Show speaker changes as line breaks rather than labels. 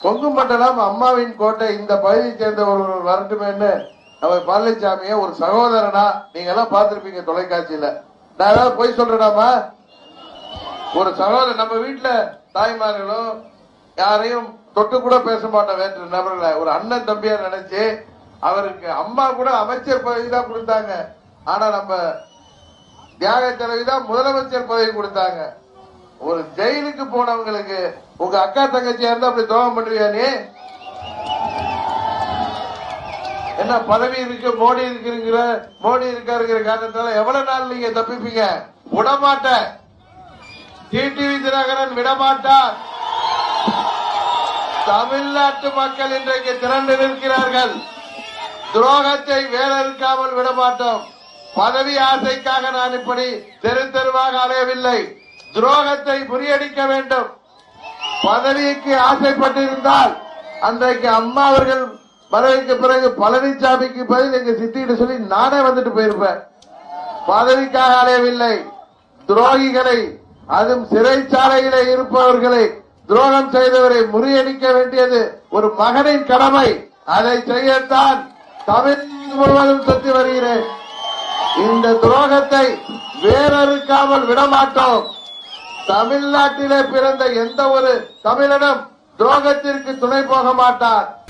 கொங்கு மண்டலம் அம்மாவின் கோட்டை இந்த பகுதியை சேர்ந்த ஒருவர் வரட்டுமேன்னு நம்ம பழனிசாமிய ஒரு சகோதரனா நீங்க எல்லாம் பார்த்திருப்பீங்க தொலைக்காட்சியில நான் ஏதாவது போய் சொல்றேனாமா ஒரு சகோதரர் நம்ம வீட்டுல தாய்மார்களும் யாரையும் தொட்டு கூட பேச மாட்டோம் வேற்று நபர்களை ஒரு அண்ணன் தம்பியா நினைச்சு அவருக்கு அம்மா கூட அமைச்சர் பதவி தான் கொடுத்தாங்க ஆனா நம்ம தியாக தலைவி தான் முதலமைச்சர் பதவி கொடுத்தாங்க ஒரு ஜெயிலுக்கு போனவங்களுக்கு உங்க அக்கா தங்கச்சியா இருந்தா அப்படி துரோகம் பண்ணுவியா நீ என்ன பதவி இருக்கு மோடி இருக்குங்கிற மோடி இருக்காருங்கிற காரணத்தால எவ்வளவு நாள் நீங்க தப்பிப்பீங்க விடமாட்டேன் டிடிவி தினகரன் விடமாட்டார் தமிழ்நாட்டு மக்கள் இன்றைக்கு திரண்டு நிற்கிறார்கள் துரோகத்தை வேறறுக்காமல் விடமாட்டோம் பதவி ஆசைக்காக நான் இப்படி தெரு தெருவாக அலையவில்லை துரோகத்தை முறியடிக்க வேண்டும் பதவிக்கு ஆசைப்பட்டிருந்தால் அன்றைக்கு அம்மா அவர்கள் பதவிக்கு பிறகு பழனிசாமிக்கு பதில் எங்க சித்திட்டு சொல்லி நானே வந்துட்டு போயிருப்பேன் பதவிக்காக அலையவில்லை துரோகிகளை அதுவும் சிறைச்சாலையிலே இருப்பவர்களை துரோகம் செய்தவரை முறியடிக்க வேண்டியது ஒரு மகனின் கடமை அதை செய்யத்தான் தமிழ்நாடு முழுவதும் சுத்தி வருகிறேன் இந்த துரோகத்தை வேறறுக்காமல் விடமாட்டோம் தமிழ்நாட்டிலே பிறந்த எந்த ஒரு தமிழனும் துரோகத்திற்கு துணை போக மாட்டார்